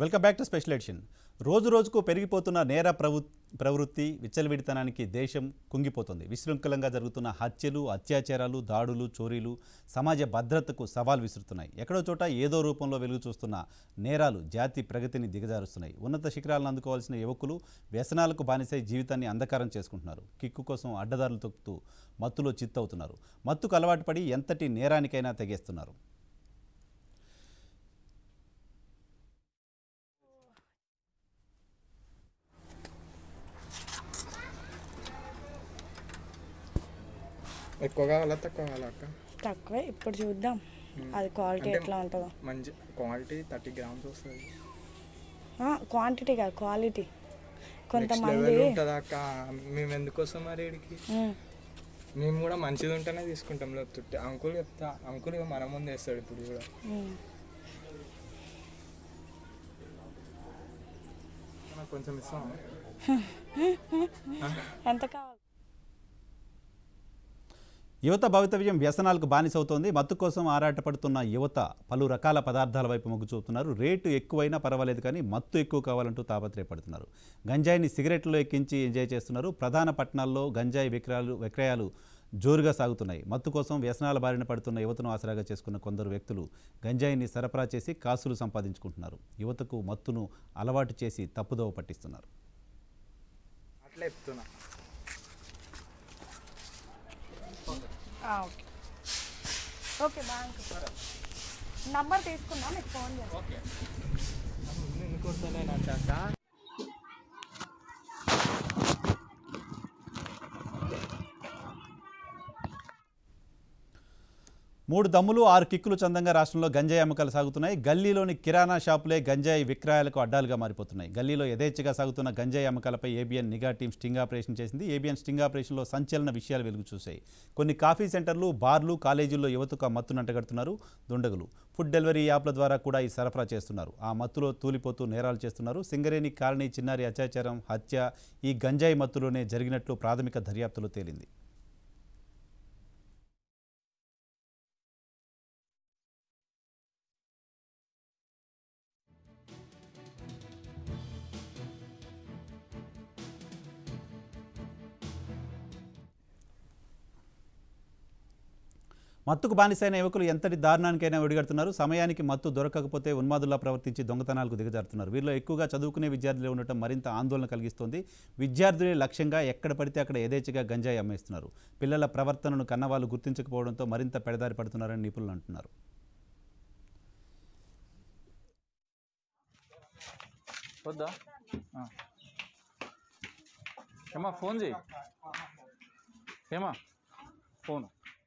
Welcome back to special edition రోజు రోజుకు పెరిగిపోతున్న నేర ప్రవృ ప్రవృత్తి విచ్చలవిడితనానికి దేశం కుంగిపోతుంది విశృంఖలంగా జరుగుతున్న హత్యలు అత్యాచారాలు దాడులు చోరీలు సమాజ భద్రతకు సవాల్ విసురుతున్నాయి ఎక్కడో చోట ఏదో రూపంలో వెలుగు చూస్తున్న నేరాలు జాతి ప్రగతిని దిగజారుస్తున్నాయి ఉన్నత శిఖరాలను అందుకోవాల్సిన యువకులు వ్యసనాలకు బానిసై జీవితాన్ని అంధకారం చేసుకుంటున్నారు కిక్కు కోసం అడ్డదారులు తొక్కుతూ మత్తులో చిత్తవుతున్నారు మత్తుకు అలవాటు పడి ఎంతటి నేరానికైనా తెగేస్తున్నారు ఎక్కువ కావాలా తక్కువ కావాలా అక్క తక్కువే ఇప్పుడు చూద్దాం అది క్వాలిటీ అంటే ఎట్లా ఉంటుందో మంచి క్వాలిటీ థర్టీ గ్రామ్స్ వస్తుంది క్వాంటిటీ కాదు క్వాలిటీ నెక్స్ట్ కొంతమంది లెవెల్ ఉంటుందా అక్క మేము ఎందుకు వస్తాం మరి ఇక్కడికి ఉమ్, మేము కూడా మంచిది ఉంటేనే తీసుకుంటాం లేకపోతే అంకుల్ చెప్తా అంకుల్ ఇక మన ముందు వేస్తాడు ఇప్పుడు కూడా ఉమ్. నాకు కొంచెం ఇస్తాం ఎంత కావాలి యువత భవితవ్యం వ్యసనాలకు బానిసవుతోంది మత్తు కోసం ఆరాటపడుతున్న యువత పలు రకాల పదార్థాల వైపు మొగ్గు చూపుతున్నారు రేటు ఎక్కువైనా పర్వాలేదు కానీ మత్తు ఎక్కువ కావాలంటూ తాపత్రయపడుతున్నారు గంజాయిని సిగరెట్లో ఎక్కించి ఎంజాయ్ చేస్తున్నారు ప్రధాన పట్టణాల్లో గంజాయి విక్రయాలు విక్రయాలు జోరుగా సాగుతున్నాయి మత్తు కోసం వ్యసనాల బారిన పడుతున్న యువతను ఆసరాగా చేసుకున్న కొందరు వ్యక్తులు గంజాయిని సరఫరా చేసి కాసులు సంపాదించుకుంటున్నారు యువతకు మత్తును అలవాటు చేసి తప్పుదోవ పట్టిస్తున్నారు అట్లా చెప్తున్నా ఆ, ఓకే ఓకే బ్యాంక్ నంబర్ తీసుకున్నా మీకు ఫోన్ చేస్తాను ఎందుకు వస్తలేను అక్క మూడు దమ్ములు ఆరు కిక్కులు చందంగా రాష్ట్రంలో గంజాయి అమ్మకాలు సాగుతున్నాయి గల్లీలోని కిరాణా షాపులే గంజాయి విక్రయాలకు అడ్డాలుగా మారిపోతున్నాయి గల్లీలో యథేచ్ఛగా సాగుతున్న గంజాయి అమ్మకాలపై ఏబిఎన్ నిఘా టీం స్టింగ్ ఆపరేషన్ చేసింది ఏబిఎన్ స్టింగ్ ఆపరేషన్లో సంచలన విషయాలు వెలుగు చూశాయి కొన్ని కాఫీ సెంటర్లు బార్లు కాలేజీల్లో యువతకు ఆ మత్తును అంటగడుతున్నారు దుండగులు ఫుడ్ డెలివరీ యాప్ల ద్వారా కూడా ఈ సరఫరా చేస్తున్నారు ఆ మత్తులో తూలిపోతూ నేరాలు చేస్తున్నారు సింగరేణి కాలనీ చిన్నారి అత్యాచారం హత్య ఈ గంజాయి మత్తులోనే జరిగినట్లు ప్రాథమిక దర్యాప్తులో తేలింది మత్తుకు బానిసైన యువకులు ఎంతటి దారుణానికైనా ఒడిగడుతున్నారు సమయానికి మత్తు దొరకకపోతే ఉన్మాదుల్లా ప్రవర్తించి దొంగతనాలకు దిగజారుతున్నారు వీరిలో ఎక్కువగా చదువుకునే విద్యార్థులే ఉండటం మరింత ఆందోళన కలిగిస్తోంది విద్యార్థులే లక్ష్యంగా ఎక్కడ పడితే అక్కడ యథేచ్ఛగా గంజాయి అమ్మేస్తున్నారు పిల్లల ప్రవర్తనను కన్నవాళ్ళు గుర్తించకపోవడంతో మరింత పెడదారి పడుతున్నారని నిపుణులు అంటున్నారు వద్దా ఆ. ఏమా ఫోన్ చేయి ఏమా ఫోన్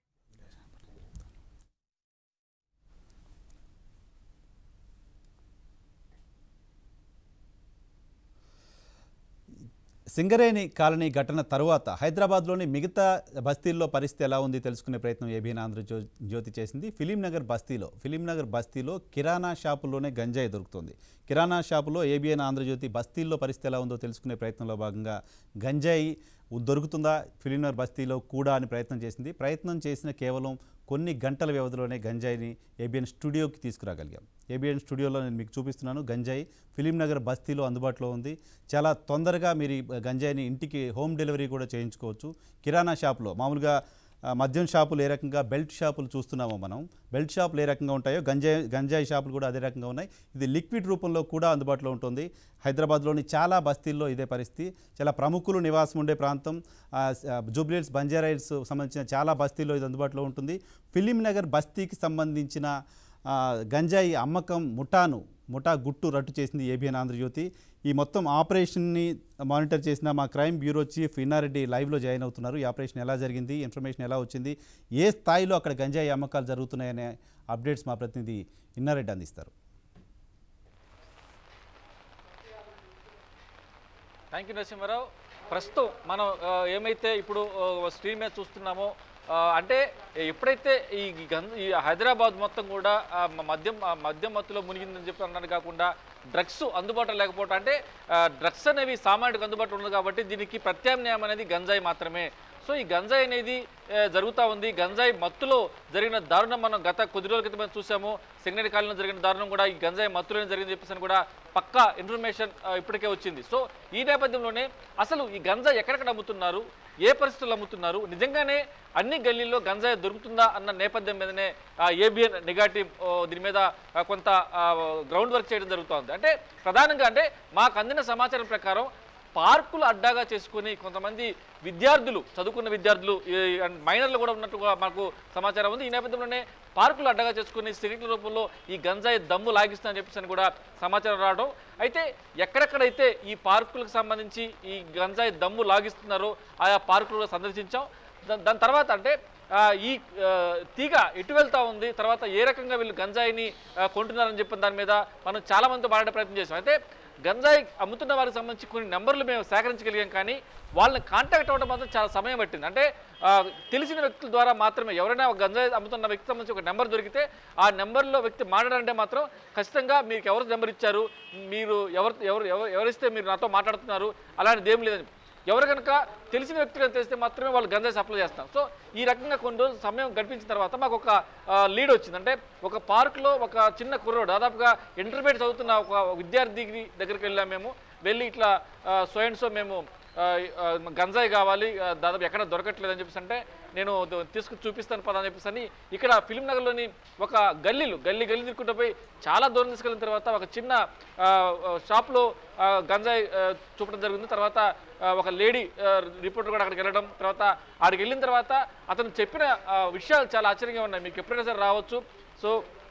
సింగరేణి కాలనీ ఘటన తరువాత హైదరాబాద్లోని మిగతా బస్తీల్లో పరిస్థితి ఎలా ఉంది తెలుసుకునే ప్రయత్నం ఏబీఎన్ ఆంధ్రజ్యో జ్యోతి చేసింది ఫిలిం నగర్ బస్తీలో ఫిలిం నగర్ బస్తీలో కిరాణా షాపుల్లోనే గంజాయి దొరుకుతుంది కిరాణా షాపులో ఏబిఎన్ ఆంధ్రజ్యోతి బస్తీల్లో పరిస్థితి ఎలా ఉందో తెలుసుకునే ప్రయత్నంలో భాగంగా గంజాయి దొరుకుతుందా ఫిలిం నగర్ బస్తీలో కూడా అని ప్రయత్నం చేసింది ప్రయత్నం చేసిన కేవలం కొన్ని గంటల వ్యవధిలోనే గంజాయిని ఏబిఎన్ స్టూడియోకి తీసుకురాగలిగాం ఏబిఎన్ స్టూడియోలో నేను మీకు చూపిస్తున్నాను గంజాయి ఫిలిం నగర్ బస్తీలో అందుబాటులో ఉంది చాలా తొందరగా మీరు ఈ గంజాయిని ఇంటికి హోమ్ డెలివరీ కూడా చేయించుకోవచ్చు కిరాణా షాప్లో మామూలుగా ఆ, మద్యం షాపులు ఏ రకంగా బెల్ట్ షాపులు చూస్తున్నామో మనం బెల్ట్ షాపులు ఏ రకంగా ఉంటాయో గంజాయి గంజాయి షాపులు కూడా అదే రకంగా ఉన్నాయి ఇది లిక్విడ్ రూపంలో కూడా అందుబాటులో ఉంటుంది హైదరాబాద్లోని చాలా బస్తీల్లో ఇదే పరిస్థితి చాలా ప్రముఖులు నివాసం ఉండే ప్రాంతం ఆ, స- జూబ్లీహిల్స్ బంజారాయిల్స్ సంబంధించిన చాలా బస్తీల్లో ఇది అందుబాటులో ఉంటుంది ఫిలిం నగర్ బస్తీకి సంబంధించిన ఆ, గంజాయి అమ్మకం ముఠాను ముఠా గుట్టు రట్టు చేసింది ఏబిఎన్ ఆంధ్రజ్యోతి ఈ మొత్తం ఆపరేషన్ని మానిటర్ చేసిన మా క్రైమ్ బ్యూరో చీఫ్ ఇన్నారెడ్డి లైవ్లో జాయిన్ అవుతున్నారు ఈ ఆపరేషన్ ఎలా జరిగింది ఇన్ఫర్మేషన్ ఎలా వచ్చింది ఏ స్థాయిలో అక్కడ గంజాయి అమ్మకాలు జరుగుతున్నాయనే అప్డేట్స్ మా ప్రతినిధి ఇన్నారెడ్డి అందిస్తారు థ్యాంక్ యూ నరసింహారావు ప్రస్తుతం మనం ఆ, ఏమైతే ఇప్పుడు ఆ, స్క్రీన్ మీద చూస్తున్నామో ఆ, అంటే ఎప్పుడైతే ఈ గన్ ఈ హైదరాబాద్ మొత్తం కూడా ఆ, మ- మద్యం ఆ, మద్యం మత్తులో మునిగిందని చెప్పి అన్నాడు కాకుండా డ్రగ్స్ అందుబాటులో లేకపోవడం అంటే డ్రగ్స్ అనేవి సామాన్యుడికి అందుబాటులో ఉంది కాబట్టి దీనికి ప్రత్యామ్నాయం అనేది గంజాయి మాత్రమే సో ఈ గంజాయి అనేది ఏ, జరుగుతూ ఉంది గంజాయి మత్తులో జరిగిన దారుణం మనం గత కొద్ది రోజుల క్రితం చూసాము సింగరేణి కాలంలో జరిగిన దారుణం కూడా ఈ గంజాయి మత్తులోనే జరిగింది చెప్పేసి అని కూడా పక్కా ఇన్ఫర్మేషన్ ఆ, ఇప్పటికే వచ్చింది సో ఈ నేపథ్యంలోనే అసలు ఈ గంజాయి ఎక్కడెక్కడ అమ్ముతున్నారు ఏ పరిస్థితుల్లో అమ్ముతున్నారు నిజంగానే అన్ని గల్లీల్లో గంజాయి దొరుకుతుందా అన్న నేపథ్యం మీదనే ఏబిఎన్ నిఘా టీం ఓ, దీని మీద ఆ, కొంత గ్రౌండ్ వర్క్ చేయడం జరుగుతోంది అంటే ప్రధానంగా అంటే మాకు అందిన సమాచారం ప్రకారం పార్కులు అడ్డాగా చేసుకుని కొంతమంది విద్యార్థులు చదువుకున్న విద్యార్థులు ఈ అండ్ మైనర్లు కూడా ఉన్నట్టుగా మాకు సమాచారం ఉంది ఈ నేపథ్యంలోనే పార్కులు అడ్డగా చేసుకుని సిగరెట్ల రూపంలో ఈ గంజాయి దమ్ము లాగిస్తుందని చెప్పేసి అని కూడా సమాచారం రావడం అయితే ఎక్కడెక్కడైతే ఈ పార్కులకు సంబంధించి ఈ గంజాయి దమ్ము లాగిస్తున్నారో ఆయా పార్కులు కూడా సందర్శించాం దా- దాని తర్వాత అంటే ఆ, ఈ ఆ, తీగ ఎటు వెళ్తా ఉంది తర్వాత ఏ రకంగా వీళ్ళు గంజాయిని ఆ, కొంటున్నారని చెప్పిన దాని మీద మనం చాలా మందితో మాట్లాడే ప్రయత్నం చేసాం అయితే గంజాయి అమ్ముతున్న వారికి సంబంధించి కొన్ని నెంబర్లు మేము సేకరించగలిగాం కానీ వాళ్ళని కాంటాక్ట్ అవ్వడం మాత్రం చాలా సమయం పట్టింది అంటే ఆ, తెలిసిన వ్యక్తుల ద్వారా మాత్రమే ఎవరైనా ఒక గంజాయి అమ్ముతున్న వ్యక్తి సంబంధించి ఒక నెంబర్ దొరికితే ఆ నెంబర్లో వ్యక్తి మాట్లాడాలంటే మాత్రం ఖచ్చితంగా మీకు ఎవరు నెంబర్ ఇచ్చారు మీరు ఎవరు ఎవరు ఎవరు ఎవరిస్తే మీరు నాతో మాట్లాడుతున్నారు అలాంటిది ఏం లేదని ఎవరు కనుక తెలిసిన వ్యక్తులు తెలిస్తే మాత్రమే వాళ్ళు గంజాయి సప్లై చేస్తాం సో ఈ రకంగా కొన్ని రోజులు సమయం గడిపించిన తర్వాత మాకు ఒక లీడ్ వచ్చింది అంటే ఒక పార్కులో ఒక చిన్న కుర్రోడు దాదాపుగా ఇంటర్మీడియట్ చదువుతున్న ఒక విద్యార్థి దగ్గరికి వెళ్ళాం మేము వెళ్ళి ఇట్లా సో అండ్ సో మేము ఆ, ఆ, గంజాయి కావాలి ఆ, దాదాపు ఎక్కడ దొరకట్లేదని చెప్పేసి అంటే నేను ద- తీసుకుని చూపిస్తాను పదా అని చెప్పేసి అని ఇక్కడ ఫిలిం నగర్లోని ఒక గల్లీలు గల్లీ గల్లీ తిరుక్కుంటూ పోయి చాలా దూరం తీసుకెళ్ళిన తర్వాత ఒక చిన్న ఆ, ఆ, షాప్లో ఆ, గంజాయి ఆ, చూపడం జరిగింది తర్వాత ఆ, ఒక లేడీ ఆ, రిపోర్టర్ కూడా అక్కడికి వెళ్ళడం తర్వాత అక్కడికి వెళ్ళిన తర్వాత అతను చెప్పిన ఆ, విషయాలు చాలా ఆశ్చర్యంగా ఉన్నాయి మీకు ఎప్పుడైనా సరే రావచ్చు సో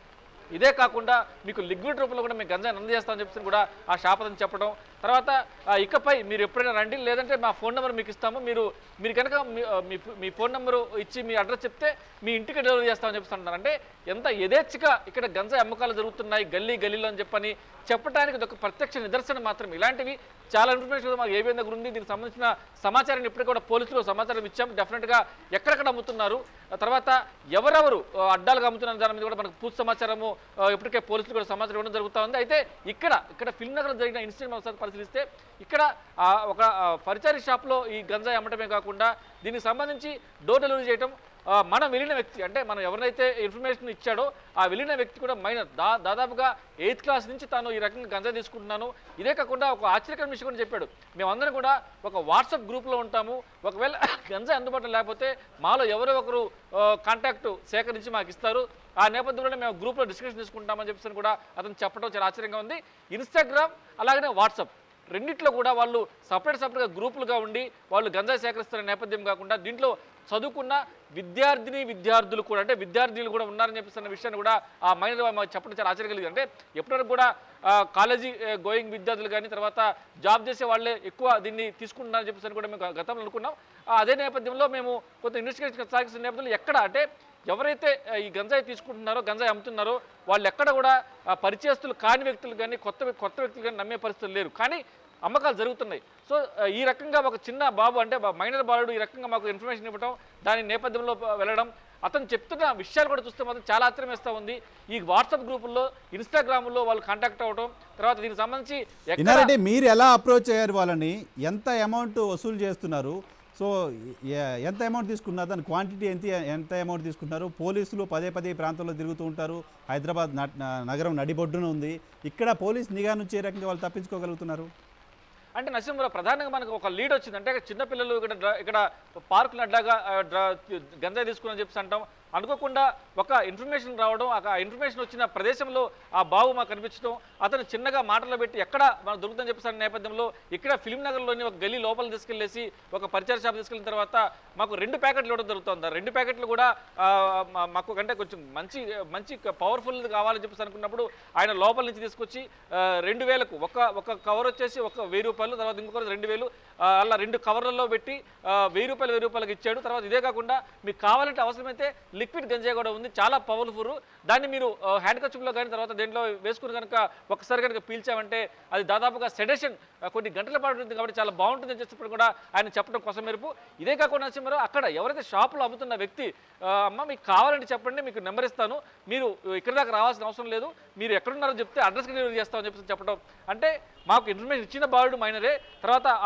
ఇదే కాకుండా మీకు లిక్విడ్ రూపంలో కూడా మేము గంజాయిని అందజేస్తామని చెప్పేసి కూడా ఆ షాప్ అతను చెప్పడం తర్వాత ఆ, ఇకపై మీరు ఎప్పుడైనా రండి లేదంటే మా ఫోన్ నెంబర్ మీకు ఇస్తాము మీరు మీరు కనుక మీ- ఆ, మీ మీ ఫోన్ నెంబరు ఇచ్చి మీ అడ్రస్ చెప్తే మీ ఇంటికి డెలివరీ చేస్తామని చెప్పేసి అంటున్నారు అంటే ఎంత యథేచ్ఛగా ఇక్కడ గంజాయి అమ్మకాలు జరుగుతున్నాయి గల్లీ గల్లీలో అని చెప్పని చెప్పడానికి ఇది ఒక ప్రత్యక్ష నిదర్శనం మాత్రమే ఇలాంటివి చాలా ఇన్ఫర్మేషన్ మాకు ఏబిఎన్ దగ్గర ఉంది దీనికి సంబంధించిన సమాచారాన్ని ఇప్పటికి కూడా పోలీసులు సమాచారం ఇచ్చాం డెఫినెట్గా ఎక్కడెక్కడ అమ్ముతున్నారు ఆ తర్వాత ఎవరెవరు ఆ, అడ్డాలుగా అమ్ముతున్నారు దాని మీద కూడా మనకు పూర్తి సమాచారము ఆ, ఇప్పటికే పోలీసులు కూడా సమాచారం ఇవ్వడం జరుగుతూ ఉంది అయితే ఇక్కడ ఇక్కడ ఫిల్మ్ నగర్ జరిగిన ఇన్సిడెంట్ ఒకసారి పరిశీలిస్తే ఇక్కడ ఆ, ఒక ఆ, పరిచారి షాప్లో ఈ గంజాయి అమ్మటమే కాకుండా దీనికి సంబంధించి డోర్ డెలివరీ చేయడం ఆ, మనం వెళ్ళిన వ్యక్తి అంటే మనం ఎవరినైతే ఇన్ఫర్మేషన్ ఇచ్చాడో ఆ వెళ్ళిన వ్యక్తి కూడా మైనర్ దా దాదాపుగా ఎయిత్ క్లాస్ నుంచి తాను ఈ రకంగా గంజాయి తీసుకుంటున్నాను ఇదే కాకుండా ఒక ఆశ్చర్యకరమైన విషయం కూడా చెప్పాడు మేమందరం కూడా ఒక వాట్సాప్ గ్రూప్లో ఉంటాము ఒకవేళ గంజాయి అందుబాటులో లేకపోతే మాలో ఎవరో ఒకరు కాంటాక్ట్ సేకరించి మాకు ఇస్తారు ఆ నేపథ్యంలోనే మేము గ్రూప్లో డిస్కషన్ తీసుకుంటామని చెప్పేసి కూడా అతను చెప్పడం చాలా ఆశ్చర్యంగా ఉంది ఇన్స్టాగ్రామ్ అలాగనే వాట్సాప్ రెండిట్లో కూడా వాళ్ళు సపరేట్ సపరేట్గా గ్రూపులుగా ఉండి వాళ్ళు గంజాయి సేకరిస్తున్న నేపథ్యం కాకుండా దీంట్లో చదువుకున్న విద్యార్థిని విద్యార్థులు కూడా అంటే విద్యార్థులు కూడా ఉన్నారని చెప్పిస్తున్న విషయాన్ని కూడా ఆ మైనర్ మాకు చెప్పడం చాలా ఆశ్చర్యం కలిగింది అంటే ఎప్పటివరకు కూడా ఆ, కాలేజీ ఆ, గోయింగ్ విద్యార్థులు కానీ తర్వాత జాబ్ చేసే వాళ్ళే ఎక్కువ దీన్ని తీసుకుంటున్నారని చెప్పేసి కూడా మేము గతంలో అనుకున్నాం ఆ, అదే నేపథ్యంలో మేము కొంత ఇన్వెస్టిగేషన్ సాగిస్తున్న నేపథ్యంలో ఎక్కడ అంటే ఎవరైతే ఆ, ఈ గంజాయి తీసుకుంటున్నారో గంజాయి అమ్ముతున్నారో వాళ్ళు ఎక్కడ కూడా ఆ, పరిచయస్తులు కాని వ్యక్తులు కానీ కొత్త వ్య- కొత్త వ్యక్తులు కానీ నమ్మే పరిస్థితులు లేరు కానీ అమ్మకాలు జరుగుతున్నాయి సో ఆ, ఈ రకంగా ఒక చిన్న బాబు అంటే బా- మైనర్ బాలుడు ఈ రకంగా మాకు ఇన్ఫర్మేషన్ ఇవ్వడం దాని నేపథ్యంలో ప- వెళ్ళడం అతను చెప్తున్న విషయాలు కూడా చూస్తే మాత్రం చాలా ఆశ్చర్యం వేస్తూ ఉంది ఈ వాట్సాప్ గ్రూపుల్లో ఇన్స్టాగ్రామ్లో వాళ్ళు కాంటాక్ట్ అవ్వడం తర్వాత దీనికి సంబంధించి ఎక్కడ ఇన్నారంటే మీరు ఎలా అప్రోచ్ అయ్యారు వాళ్ళని ఎంత అమౌంట్ వసూలు చేస్తున్నారు సో ఎ- ఎంత అమౌంట్ తీసుకున్నారు దాని క్వాంటిటీ ఎంత ఎంత అమౌంట్ తీసుకుంటున్నారు పోలీసులు పదే పదే ఈ ప్రాంతంలో తిరుగుతూ ఉంటారు హైదరాబాద్ నట్- నగరం నడిబొడ్డున ఉంది ఇక్కడ పోలీస్ నిఘా నుంచి ఏ రకంగా వాళ్ళు తప్పించుకోగలుగుతున్నారు అంటే నరసింహరావు ప్రధానంగా మనకు ఒక లీడ్ వచ్చింది అంటే చిన్నపిల్లలు ఇక్కడ డ్ర- ఇక్కడ పార్కులు అడ్డాగా ఆ, డ్ర- గంజాయి తీసుకుని చెప్పేసి అంటాం అనుకోకుండా ఒక ఇన్ఫర్మేషన్ రావడం ఆ ఇన్ఫర్మేషన్ వచ్చిన ప్రదేశంలో ఆ బాబు మాకు కనిపించడం అతను చిన్నగా మాటలు పెట్టి ఎక్కడ మనం దొరుకుతుందని చెప్పేసి నేపథ్యంలో ఇక్కడ ఫిలిం నగర్లోని ఒక గల్లీ లోపల తీసుకెళ్లేసి ఒక పరిచయ షాప్ తీసుకెళ్ళిన తర్వాత మాకు రెండు ప్యాకెట్లు ఇవ్వడం జరుగుతుంది ఆ రెండు ప్యాకెట్లు కూడా ఆ, మా- మాకు అంటే కొంచెం మంచి మంచి పవర్ఫుల్ కావాలని చెప్పేసి అనుకున్నప్పుడు ఆయన లోపల నుంచి తీసుకొచ్చి ఆ, రెండు వేలకు ఒక ఒక కవర్ వచ్చేసి ఒక వెయ్యి రూపాయలు తర్వాత ఇంకొక రెండు వేలు ఆ, అలా రెండు కవర్లలో పెట్టి ఆ, వెయ్యి రూపాయలు వెయ్యి రూపాయలకి ఇచ్చాడు తర్వాత ఇదే కాకుండా మీకు కావాలంటే అవసరమైతే లిక్విడ్ గంజాయి కూడా ఉంది చాలా పవర్ఫుల్ దాన్ని మీరు హ్యాండ్ కచ్చులో కానీ తర్వాత దేంట్లో వేసుకుని కనుక ఒకసారి కనుక పీల్చామంటే అది దాదాపుగా సెడేషన్ కొన్ని గంటల పాటు ఉంటుంది కాబట్టి చాలా బాగుంటుందని చెప్పి కూడా ఆయన చెప్పడం కోసం మెరుపు ఇదే కాకుండా నరసింహారావు అక్కడ ఎవరైతే షాపులో అమ్ముతున్న వ్యక్తి ఆ, అమ్మ మీకు కావాలంటే చెప్పండి మీకు నెంబర్ ఇస్తాను మీరు ఇక్కడ దాకా రావాల్సిన అవసరం లేదు మీరు ఎక్కడున్నారో చెప్తే అడ్రస్కి డెలివరీ చేస్తామని చెప్పి చెప్పడం అంటే మాకు ఇన్ఫర్మేషన్ ఇచ్చిన బాలుడు మైనరే తర్వాత అతను మైనర్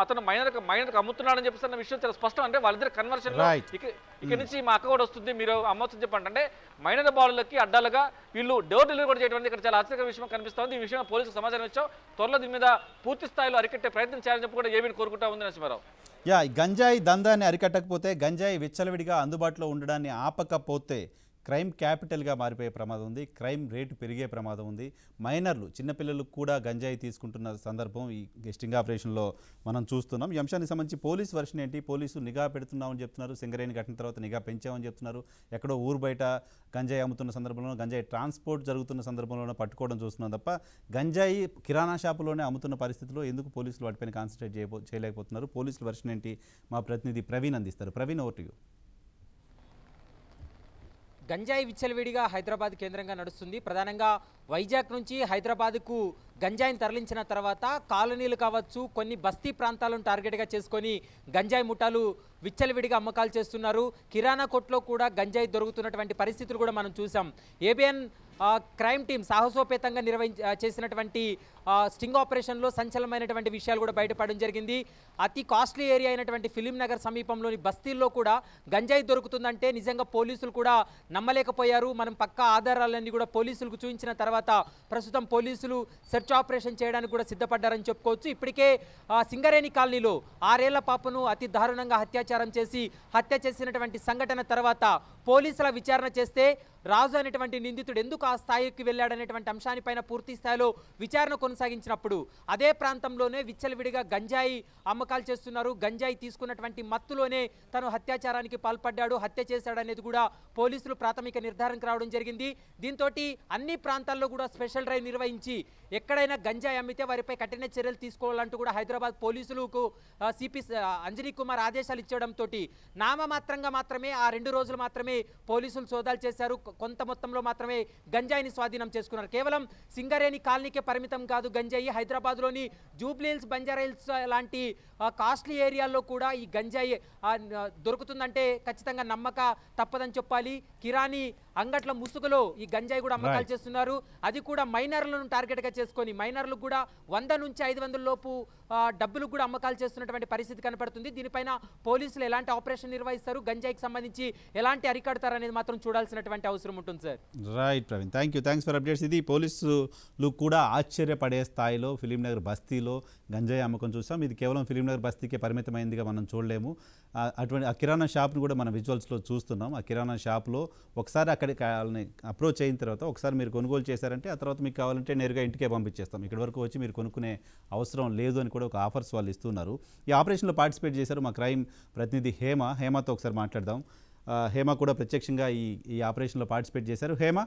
మైనర్ మైనర్కి అమ్ముతున్నాడని చెప్పేసి అన్న విషయం చాలా స్పష్టం అంటే వాళ్ళిద్దరు కన్వర్షన్ Right. ఇక ఇక నుంచి మా అక్క కూడా వస్తుంది మీరు అమ్మొచ్చని చెప్పండి అంటే మైనర్ బాలులకి అడ్డాలుగా వీళ్ళు డోర్ డెలివరీ కూడా చేయడం అనేది ఇక్కడ చాలా ఆశ్చర్యకర విషయం కనిపిస్తుంది ఈ విషయం పోలీసులకు సమాచారం ఇచ్చాం త్వరలో దీని మీద పూర్తి స్థాయిలో అరికట్టే ప్రయత్నం చేయాలని చెప్పి కూడా ఏమీ కోరుకుంటా ఉంది నరసింహారావు యా ఈ గంజాయి దందాన్ని అరికట్టకపోతే గంజాయి విచ్చలవిడిగా అందుబాటులో ఉండడాన్ని ఆపకపోతే క్రైమ్ క్యాపిటల్గా మారిపోయే ప్రమాదం ఉంది క్రైమ్ రేటు పెరిగే ప్రమాదం ఉంది మైనర్లు చిన్నపిల్లలు కూడా గంజాయి తీసుకుంటున్న సందర్భం ఈ గెస్టింగ్ ఆపరేషన్లో మనం చూస్తున్నాం ఈ అంశానికి సంబంధించి పోలీస్ వర్షన్ ఏంటి పోలీసు నిఘా పెడుతున్నామని చెప్తున్నారు సింగరేణి ఘటన తర్వాత నిఘా పెంచామని చెప్తున్నారు ఎక్కడో ఊరు బయట గంజాయి అమ్ముతున్న సందర్భంలో గంజాయి ట్రాన్స్పోర్ట్ జరుగుతున్న సందర్భంలోనే పట్టుకోవడం చూస్తున్నాం తప్ప గంజాయి కిరాణా షాపులోనే అమ్ముతున్న పరిస్థితిలో ఎందుకు పోలీసులు వాటిపైన కాన్సన్ట్రేట్ చేయబో చేయలేకపోతున్నారు పోలీసుల వర్షన్ ఏంటి మా ప్రతినిధి ప్రవీణ్ అందిస్తారు ప్రవీణ్ ఓవర్ టు యూ గంజాయి విచ్చలవిడిగా హైదరాబాద్ కేంద్రంగా నడుస్తుంది ప్రధానంగా వైజాగ్ నుంచి హైదరాబాద్కు గంజాయిని తరలించిన తర్వాత కాలనీలు కావచ్చు కొన్ని బస్తీ ప్రాంతాలను టార్గెట్గా చేసుకొని గంజాయి ముఠాలు విచ్చలవిడిగా అమ్మకాలు చేస్తున్నారు కిరాణా కొట్లో కూడా గంజాయి దొరుకుతున్నటువంటి పరిస్థితులు కూడా మనం చూసాం ఏబిఎన్ ఆ, క్రైమ్ టీం సాహసోపేతంగా నిర్వహించ ఆ, చేసినటువంటి ఆ, స్టింగ్ ఆపరేషన్లో సంచలనమైనటువంటి విషయాలు కూడా బయటపడడం జరిగింది అతి కాస్ట్లీ ఏరియా అయినటువంటి ఫిలిం నగర్ సమీపంలోని బస్తీల్లో కూడా గంజాయి దొరుకుతుందంటే నిజంగా పోలీసులు కూడా నమ్మలేకపోయారు మనం పక్కా ఆధారాలన్నీ కూడా పోలీసులకు చూపించిన తర్వాత ప్రస్తుతం పోలీసులు సెర్చ్ ఆపరేషన్ చేయడానికి కూడా సిద్ధపడ్డారని చెప్పుకోవచ్చు ఇప్పటికే ఆ, సింగరేణి కాలనీలో ఆరేళ్ల పాపను అతి దారుణంగా అత్యాచారం చేసి హత్య చేసినటువంటి సంఘటన తర్వాత పోలీసుల విచారణ చేస్తే రాజు అనేటువంటి నిందితుడు ఎందుకు ఆ స్థాయికి వెళ్ళాడనేటువంటి అంశానిపైన పూర్తి స్థాయిలో విచారణ కొనసాగించినప్పుడు అదే ప్రాంతంలోనే విచ్చలవిడిగా గంజాయి అమ్మకాలు చేస్తున్నారు గంజాయి తీసుకున్నటువంటి మత్తులోనే తను హత్యాచారానికి పాల్పడ్డాడు హత్య చేశాడనేది కూడా పోలీసులు ప్రాథమిక నిర్ధారణకు రావడం జరిగింది దీంతో అన్ని ప్రాంతాల్లో కూడా స్పెషల్ డ్రైవ్ నిర్వహించి ఎక్కడైనా గంజాయి అమ్మితే వారిపై కఠిన చర్యలు తీసుకోవాలంటూ కూడా హైదరాబాద్ పోలీసులకు సిపి అంజనీ కుమార్ ఆదేశాలు ఇచ్చడంతో నామమాత్రంగా మాత్రమే ఆ రెండు రోజులు మాత్రమే పోలీసులు సోదాలు చేశారు కొ- కొంత మొత్తంలో మాత్రమే గంజాయిని స్వాధీనం చేసుకున్నారు కేవలం సింగరేణి కాలనీకే పరిమితం కాదు గంజాయి హైదరాబాద్లోని జూబ్లీహిల్స్ బంజారాహిల్స్ లాంటి ఆ, కాస్ట్లీ ఏరియాల్లో కూడా ఈ గంజాయి ఆ, న- దొరుకుతుందంటే ఖచ్చితంగా నమ్మక తప్పదని చెప్పాలి కిరాణి అంగట్ల ముసుగులో ఈ గంజాయి కూడా అమ్మకాలు Right. చేస్తున్నారు అది కూడా మైనర్లను టార్గెట్గా చేసుకొని మైనర్లకు కూడా వంద నుంచి ఐదు వందల లోపు ఆ, డబ్బులకు కూడా అమ్మకాలు చేస్తున్నటువంటి పరిస్థితి కనపడుతుంది దీనిపైన పోలీసులు ఎలాంటి ఆపరేషన్ నిర్వహిస్తారు గంజాయికి సంబంధించి ఎలాంటి అరికడతారు అనేది మాత్రం చూడాల్సినటువంటి అవసరం ఉంటుంది sir right Praveen thank you thanks for updates ఇది పోలీసులు కూడా ఆశ్చర్యపడే స్థాయిలో ఫిలిం నగర్ బస్తీలో గంజాయి అమ్మకం చూసాం ఇది కేవలం ఫిలిం నగర్ బస్తీకే పరిమితమైందిగా మనం చూడలేము ఆ, అటువంటి ఆ కిరాణా షాప్ను కూడా మనం విజువల్స్లో చూస్తున్నాం ఆ కిరాణా షాప్లో ఒకసారి అక్కడికి వాళ్ళని అప్రోచ్ అయిన తర్వాత ఒకసారి మీరు కొనుగోలు చేశారంటే ఆ తర్వాత మీకు కావాలంటే నేరుగా ఇంటికే పంపించేస్తాం ఇక్కడి వరకు వచ్చి మీరు కొనుక్కునే అవసరం లేదు అని కూడా ఒక ఆఫర్స్ వాళ్ళు ఇస్తున్నారు ఈ ఆపరేషన్లో పార్టిసిపేట్ చేశారు మా క్రైమ్ ప్రతినిధి హేమ హేమతో ఒకసారి మాట్లాడదాం ఆ, హేమ కూడా ప్రత్యక్షంగా ఈ ఈ ఆపరేషన్లో పార్టిసిపేట్ చేశారు హేమ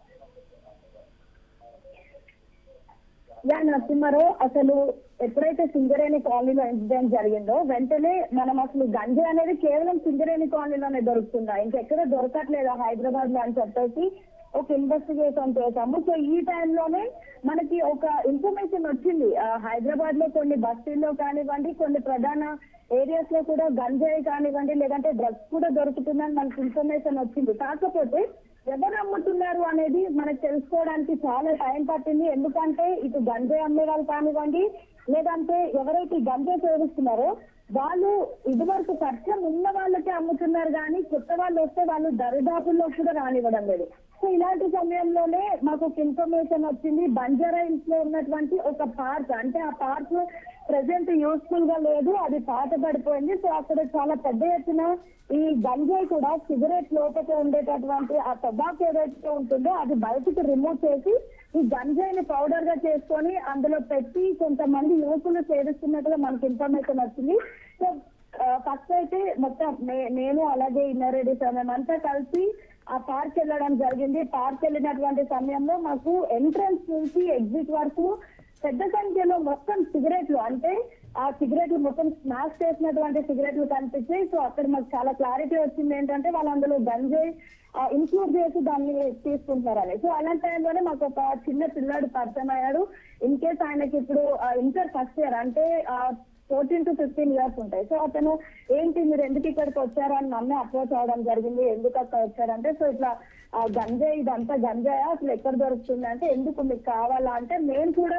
యా నరసింహారావు అసలు ఎప్పుడైతే సింగరేణి కాలనీలో ఇన్సిడెంట్ జరిగిందో వెంటనే మనం అసలు గంజా అనేది కేవలం సింగరేణి కాలనీలోనే దొరుకుతుందా ఇంకెక్కడ దొరకట్లేదా హైదరాబాద్ లో అని చెప్పేసి ఒక ఇన్వెస్టిగేషన్ చేశాము సో ఈ టైంలోనే మనకి ఒక ఇన్ఫర్మేషన్ వచ్చింది ఆ, హైదరాబాద్ లో కొన్ని బస్తీల్లో కానివ్వండి కొన్ని ప్రధాన ఏరియాస్ లో కూడా గంజాయి కానివ్వండి లేదంటే డ్రగ్స్ కూడా దొరుకుతుందని మనకి ఇన్ఫర్మేషన్ వచ్చింది కాకపోతే ఎవరు అమ్ముతున్నారు అనేది మనకు తెలుసుకోవడానికి చాలా టైం పట్టింది ఎందుకంటే ఇటు గంజాయి అమ్మే వాళ్ళు కానివ్వండి లేదంటే ఎవరైతే ఈ గంజాయి సేవిస్తున్నారో వాళ్ళు ఇదివరకు పరిచయం ఉన్న వాళ్ళకే అమ్ముతున్నారు కానీ కొత్త వాళ్ళు వస్తే వాళ్ళు దరిదాపుల్లో కూడా రానివ్వడం లేదు సో ఇలాంటి సమయంలోనే మాకు ఒక ఇన్ఫర్మేషన్ వచ్చింది బంజారా హిల్స్ లో ఉన్నటువంటి ఒక పార్క్ అంటే ఆ పార్క్ ప్రెసెంట్ యూస్ఫుల్ గా లేదు అది పాత పడిపోయింది సో అక్కడ చాలా పెద్ద ఎత్తున ఈ గంజాయి కూడా సిగరెట్ లోపల ఉండేటటువంటి ఆ టొబాకో ఏదైతే ఉంటుందో అది బయటకు రిమూవ్ చేసి ఈ గంజాయిని పౌడర్ గా చేసుకొని అందులో పెట్టి కొంతమంది యువకులు సేవిస్తున్నట్టుగా మనకి ఇన్ఫర్మేషన్ వచ్చింది సో ఫస్ట్ అయితే మొత్తం నే- నేను అలాగే ఇన్నారెడ్డి సార్ మేమంతా కలిసి ఆ పార్క్ వెళ్ళడం జరిగింది పార్క్ వెళ్ళినటువంటి సమయంలో మాకు ఎంట్రన్స్ నుంచి ఎగ్జిట్ వరకు పెద్ద సంఖ్యలో మొత్తం సిగరెట్లు అంటే ఆ సిగరెట్లు మొత్తం స్మాష్ చేసినటువంటి సిగరెట్లు కనిపించాయి సో అక్కడ మాకు చాలా క్లారిటీ వచ్చింది ఏంటంటే వాళ్ళు అందులో గంజాయి ఇన్క్లూడ్ చేసి దాన్ని తీసుకుంటున్నారని సో అలాంటి టైంలోనే మాకు ఒక చిన్న పిల్లాడు పరిచయం అయ్యాడు ఇన్ కేస్ ఆయనకి ఇప్పుడు ఇంటర్ ఫస్ట్ ఇయర్ అంటే ఫోర్టీన్ టు ఫిఫ్టీన్ ఇయర్స్ ఉంటాయి సో అతను ఏంటి మీరు ఎందుకు ఇక్కడికి వచ్చారు అని నన్ను అప్రోచ్ అవడం జరిగింది ఎందుకు అక్కడ వచ్చారంటే సో ఇట్లా ఆ గంజాయి ఇదంతా గంజాయా అసలు ఎక్కడ దొరుకుతుంది అంటే ఎందుకు మీకు కావాలా అంటే నేను కూడా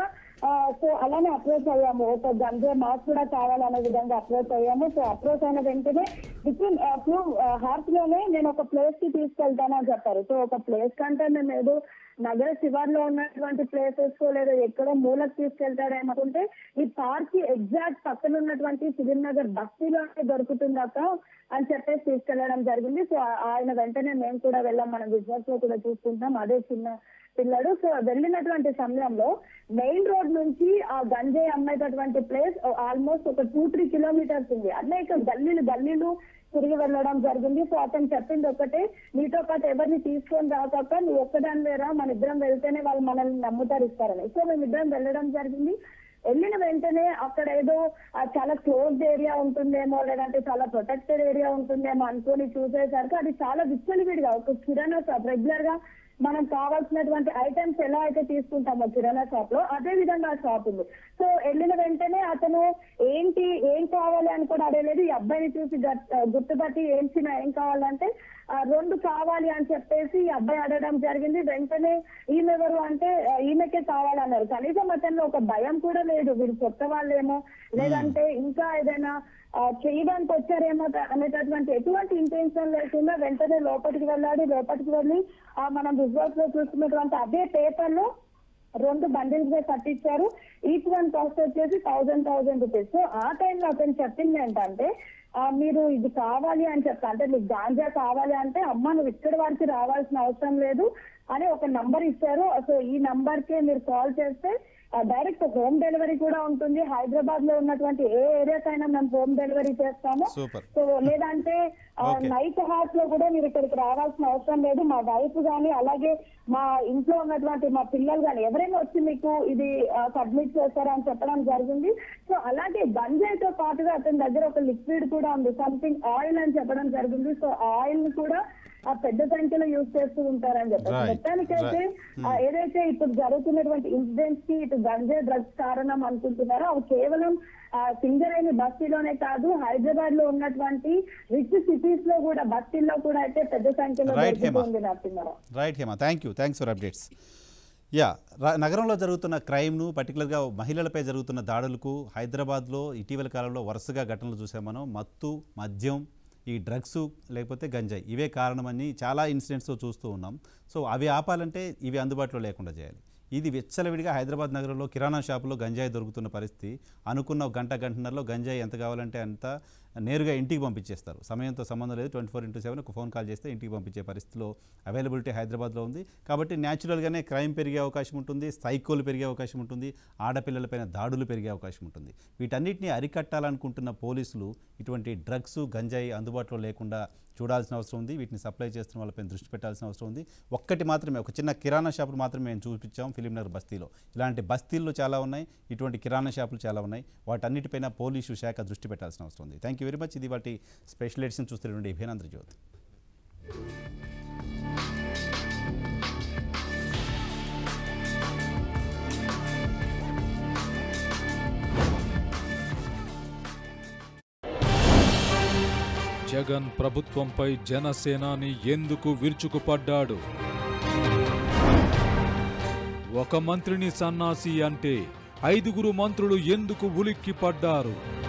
సో అలానే అప్రోచ్ అయ్యాము ఒక గంజే మాకు కూడా కావాలనే విధంగా అప్రోచ్ అయ్యాము సో అప్రోచ్ అయిన వెంటనే విత్ ఇన్ ఫ్యూ హార్స్ లోనే నేను ఒక ప్లేస్ కి తీసుకెళ్తాను అని చెప్పారు సో ఒక ప్లేస్ కంటే మేము ఏదో నగర శివార్లో ఉన్నటువంటి ప్లేసెస్ కో లేదా ఎక్కడో మూలకు తీసుకెళ్తారేమనుకుంటే ఈ పార్క్ కి ఎగ్జాక్ట్ పక్కన ఉన్నటువంటి సివిల్ నగర్ బస్తీలోనే దొరుకుతుందాక అని చెప్పేసి తీసుకెళ్లడం జరిగింది సో ఆ- ఆయన వెంటనే మేము కూడా వెళ్ళాం మన బిజినెస్ లో కూడా చూసుకుంటాం అదే చిన్న పిల్లడు సో వెళ్ళినటువంటి సమయంలో మెయిన్ రోడ్ నుంచి ఆ గంజాయి అమ్మేటటువంటి ప్లేస్ ఆల్మోస్ట్ ఒక టూ త్రీ కిలోమీటర్స్ ఉంది అనేక గల్లీలు గల్లీలు తిరిగి వెళ్ళడం జరిగింది సో అతను చెప్పింది ఒకటే నీతో పాటు ఎవరిని తీసుకొని రాకాక నువ్వు ఒక్కదాని వేరా మన ఇద్దరం వెళ్తేనే వాళ్ళు మనల్ని నమ్ముతారు ఇస్తారని సో మేము ఇద్దరం వెళ్ళడం జరిగింది వెళ్ళిన వెంటనే అక్కడ ఏదో ఆ చాలా క్లోజ్డ్ ఏరియా ఉంటుందేమో లేదంటే చాలా ప్రొటెక్టెడ్ ఏరియా ఉంటుందేమో అనుకొని చూసేసరికి అది చాలా విచ్చలవిడిగా ఒక కిరాణా షాప్ రెగ్యులర్ గా మనం కావాల్సినటువంటి ఐటమ్స్ ఎలా అయితే తీసుకుంటామో కిరాణా షాప్ లో అదే విధంగా ఆ షాప్ ఉంది సో వెళ్ళిన వెంటనే అతను ఏంటి ఏం కావాలి అని కూడా అడగలేదు ఈ అబ్బాయిని చూసి గట్- గుర్తుపట్టి ఏం చిన్న ఏం కావాలంటే ఆ, రెండు కావాలి అని చెప్పేసి ఈ అబ్బాయి అడగడం జరిగింది వెంటనే ఈమె ఎవరు అంటే ఆ, ఈమెకే కావాలన్నారు కనీసం అతనిలో ఒక భయం కూడా లేదు వీళ్ళు కొత్త వాళ్ళేమో లేదంటే ఇంకా ఏదైనా ఆ, చేయడానికి వచ్చారేమో త- అనేటటువంటి ఎటువంటి ఇంటెన్షన్ లేకుండా వెంటనే లోపలికి వెళ్ళాడు లోపలికి వెళ్ళి ఆ, మనం విజువల్స్ లో చూస్తున్నటువంటి అదే పేపర్ లో రెండు బండిల్స్ గా కట్టించారు ఈచ్ వన్ కాస్ట్ వచ్చేసి థౌసండ్ థౌసండ్ రూపీస్ సో ఆ టైంలో అతను చెప్పింది ఏంటంటే ఆ, మీరు ఇది కావాలి అని చెప్తా అంటే మీకు గాంజా కావాలి అంటే అమ్మ నువ్వు ఇక్కడ వరకు రావాల్సిన అవసరం లేదు అని ఒక నంబర్ ఇచ్చారు సో ఈ నంబర్ కే మీరు కాల్ చేస్తే డైరెక్ట్ హోమ్ డెలివరీ కూడా ఉంటుంది హైదరాబాద్ లో ఉన్నటువంటి ఏ ఏరియాకైనా మేము హోమ్ డెలివరీ చేస్తాము సూపర్ సో లేదంటే Okay. నైట్ హార్స్ లో కూడా మీరు ఇక్కడికి రావాల్సిన అవసరం లేదు మా వైఫ్ గానీ అలాగే మా ఇంట్లో ఉన్నటువంటి మా పిల్లలు గానీ ఎవరైనా వచ్చి మీకు ఇది సబ్మిట్ చేస్తారని చెప్పడం జరిగింది సో అలాగే గంజాయితో పాటుగా అతని దగ్గర ఒక లిక్విడ్ కూడా ఉంది సంథింగ్ ఆయిల్ అని చెప్పడం జరిగింది సో ఆయిల్ ని కూడా ఆ పెద్ద సంఖ్యలో యూజ్ చేస్తూ ఉంటారని చెప్పారు Right. మొత్తానికైతే ఆ, ఏదైతే ఇప్పుడు జరుగుతున్నటువంటి ఇన్సిడెంట్స్ కి ఇటు గంజాయి డ్రగ్స్ కారణం అనుకుంటున్నారో అవి కేవలం ఆ, సింగరేణి బస్తీలోనే కాదు హైదరాబాద్ లో ఉన్నటువంటి రిచ్ సిటీస్ లో కూడా బస్తీల్లో కూడా అయితే పెద్ద సంఖ్యలో Right, Hema. దొరుకుతుంది Narasimharao right Hema thank you thanks for updates యా రా- నగరంలో జరుగుతున్న క్రైమ్ను పర్టికులర్గా మహిళలపై జరుగుతున్న దాడులకు హైదరాబాద్లో ఇటీవల కాలంలో వరుసగా ఘటనలు చూసాం మనం మత్తు మద్యం ఈ డ్రగ్స్ లేకపోతే గంజాయి ఇవే కారణమని చాలా ఇన్సిడెంట్స్ చూస్తూ ఉన్నాం సో అవి ఆపాలంటే ఇవి అందుబాటులో లేకుండా చేయాలి ఇది విచ్చలవిడిగా హైదరాబాద్ నగరంలో కిరాణా షాపులో గంజాయి దొరుకుతున్న పరిస్థితి అనుకున్న ఒక గంట గంటన్నరలో గంజాయి ఎంత కావాలంటే అంత నేరుగా ఇంటికి పంపించేస్తారు సమయంతో సంబంధం లేదు ట్వంటీ ఫోర్ ఇంటూ సెవెన్ ఒక ఫోన్ కాల్ చేస్తే ఇంటికి పంపించే పరిస్థితిలో అవైలబిలిటీ హైదరాబాద్లో ఉంది కాబట్టి న్యాచురల్గానే క్రైమ్ పెరిగే అవకాశం ఉంటుంది సైకోలు పెరిగే అవకాశం ఉంటుంది ఆడపిల్లలపైన దాడులు పెరిగే అవకాశం ఉంటుంది వీటన్నిటిని అరికట్టాలనుకుంటున్న పోలీసులు ఇటువంటి డ్రగ్స్ గంజాయి అందుబాటులో లేకుండా చూడాల్సిన అవసరం ఉంది వీటిని సప్లై చేస్తున్న వాళ్ళపైన దృష్టి పెట్టాల్సిన అవసరం ఉంది ఒక్కటి మాత్రమే ఒక చిన్న కిరాణా షాపులు మాత్రమే మేము చూపించాం ఫిలింనగర్ బస్తీలో ఇలాంటి బస్తీల్లో చాలా ఉన్నాయి ఇటువంటి కిరాణా షాపులు చాలా ఉన్నాయి వాటన్నిటిపైన పోలీసు శాఖ దృష్టి పెట్టాల్సిన అవసరం ఉంది థ్యాంక్ యూ వెరీ మచ్ ఇది వాటి స్పెషల్ ఎడిషన్ చూస్తున్నటువంటి ఇభేనాంధ్ర జ్యోతి జగన్ ప్రభుత్వంపై జనసేనాని ఎందుకు విరుచుకుపడ్డాడు ఒక మంత్రిని సన్నాసి అంటే ఐదుగురు మంత్రులు ఎందుకు ఉలిక్కి పడ్డారు